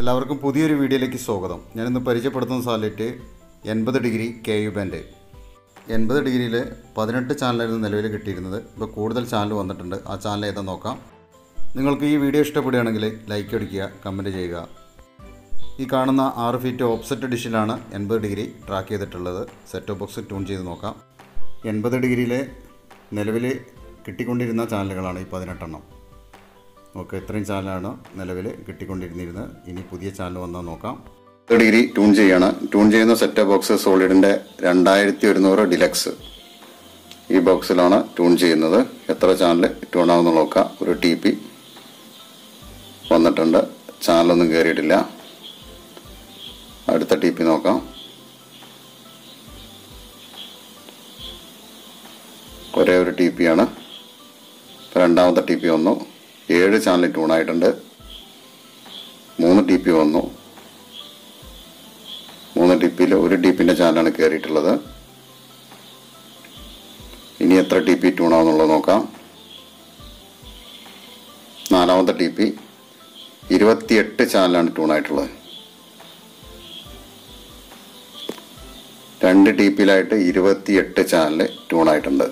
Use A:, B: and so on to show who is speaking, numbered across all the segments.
A: എല്ലാവർക്കും പുതിയൊരു വീഡിയോയിലേക്ക് സ്വാഗതം ഞാനിന്ന് പരിചയപ്പെടുത്തുന്ന സാറ്റലൈറ്റ് എൺപത് ഡിഗ്രി കെ യു ബാൻഡ് എൺപത് ഡിഗ്രിയിൽ പതിനെട്ട് ചാനലായിരുന്നു നിലവിൽ കിട്ടിയിരുന്നത് ഇപ്പോൾ കൂടുതൽ ചാനൽ വന്നിട്ടുണ്ട് ആ ചാനൽ ഏതാ നോക്കാം നിങ്ങൾക്ക് ഈ വീഡിയോ ഇഷ്ടപ്പെടുകയാണെങ്കിൽ ലൈക്ക് അടിക്കുക കമൻറ്റ് ചെയ്യുക ഈ കാണുന്ന ആറ് ഫീറ്റ് ഓപ്സെറ്റ് ഡിഷിലാണ് എൺപത് ഡിഗ്രി ട്രാക്ക് ചെയ്തിട്ടുള്ളത് സെറ്റ് ബോക്സ് ട്യൂൺ ചെയ്ത് നോക്കാം എൺപത് ഡിഗ്രിയിലെ നിലവിൽ കിട്ടിക്കൊണ്ടിരുന്ന ചാനലുകളാണ് ഈ പതിനെട്ടെണ്ണം ഓക്കെ ഇത്രയും ചാനലാണ് നിലവിൽ കിട്ടിക്കൊണ്ടിരുന്നിരുന്നത് ഇനി പുതിയ ചാനൽ വന്നാൽ നോക്കാം ഡിഗ്രി ട്യൂൺ ചെയ്യാണ് ട്യൂൺ ചെയ്യുന്ന സെറ്റ് ബോക്സ് സോളിഡിൻ്റെ രണ്ടായിരത്തി ഒരുന്നൂറ് ഡിലക്സ് ഈ ബോക്സിലാണ് ട്യൂൺ ചെയ്യുന്നത് എത്ര ചാനൽ ട്യൂൺ ആവുമെന്ന് നോക്കാം ഒരു ടി പി വന്നിട്ടുണ്ട് ചാനലൊന്നും കയറിയിട്ടില്ല അടുത്ത ടി പി നോക്കാം ഒരേ ഒരു ടി പി ആണ് രണ്ടാമത്തെ ടി പി വന്നു ഏഴ് ചാനൽ ട്യൂൺ ആയിട്ടുണ്ട് മൂന്ന് ടി പി വന്നു മൂന്ന് ടി പിയിൽ ഒരു ടി പിൻ്റെ ചാനലാണ് കയറിയിട്ടുള്ളത് ഇനി എത്ര ടി പി ട്യൂൺ ആവുന്നുള്ളത് നോക്കാം നാലാമത്തെ ടി പി ഇരുപത്തിയെട്ട് ചാനലാണ് ട്യൂൺ ആയിട്ടുള്ളത് രണ്ട് ടി പിയിലായിട്ട് ഇരുപത്തിയെട്ട് ചാനൽ ട്യൂൺ ആയിട്ടുണ്ട്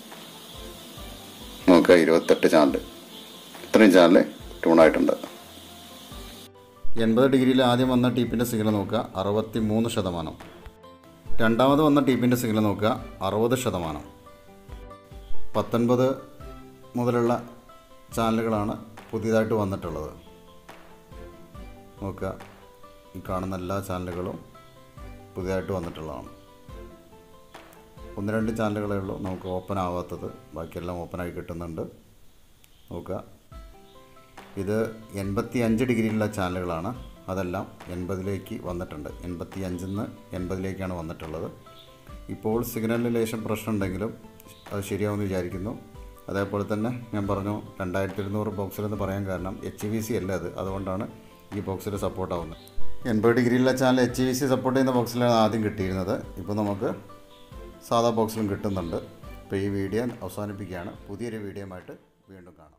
A: നോക്കുക ഇരുപത്തെട്ട് ചാനൽ ഇത്രയും ചാനൽ ട്യൂൺ ആയിട്ടുണ്ട് എൺപത് ഡിഗ്രിയിൽ ആദ്യം വന്ന ടീപ്പിൻ്റെ സിഗ്നൽ നോക്കുക അറുപത്തി മൂന്ന് ശതമാനം രണ്ടാമത് വന്ന ടീപ്പിൻ്റെ സിഗ്നൽ നോക്കുക അറുപത് ശതമാനം പത്തൊൻപത് മുതലുള്ള ചാനലുകളാണ് പുതിയതായിട്ട് വന്നിട്ടുള്ളത് നോക്കുക ഈ കാണുന്ന എല്ലാ ചാനലുകളും പുതിയതായിട്ട് വന്നിട്ടുള്ളതാണ് ഒന്ന് രണ്ട് ചാനലുകളേ ഉള്ളൂ നമുക്ക് ഓപ്പൺ ആവാത്തത് ബാക്കിയെല്ലാം ഓപ്പണായി കിട്ടുന്നുണ്ട് നോക്കുക ഇത് എൺപത്തി അഞ്ച് ഡിഗ്രിയിലുള്ള ചാനലുകളാണ് അതെല്ലാം എൺപതിലേക്ക് വന്നിട്ടുണ്ട് എൺപത്തി അഞ്ചിൽ നിന്ന് എൺപതിലേക്കാണ് വന്നിട്ടുള്ളത് ഇപ്പോൾ സിഗ്നലിന് ലേശം പ്രശ്നമുണ്ടെങ്കിലും അത് ശരിയാവുമെന്ന് വിചാരിക്കുന്നു അതേപോലെ തന്നെ ഞാൻ പറഞ്ഞു രണ്ടായിരത്തി ഇരുന്നൂറ് ബോക്സിലെന്ന് പറയാൻ കാരണം എച്ച് വി സി അല്ല അത് അതുകൊണ്ടാണ് ഈ ബോക്സിൽ സപ്പോർട്ട് ആവുന്നത് എൺപത് ഡിഗ്രിയിലുള്ള channel H V C support ചെയ്യുന്ന ബോക്സിലാണ് ആദ്യം കിട്ടിയിരുന്നത് ഇപ്പോൾ നമുക്ക് സാധാ ബോക്സിലും കിട്ടുന്നുണ്ട് അപ്പോൾ ഈ വീഡിയോ അവസാനിപ്പിക്കുകയാണ് പുതിയൊരു വീഡിയോയുമായിട്ട് വീണ്ടും കാണാം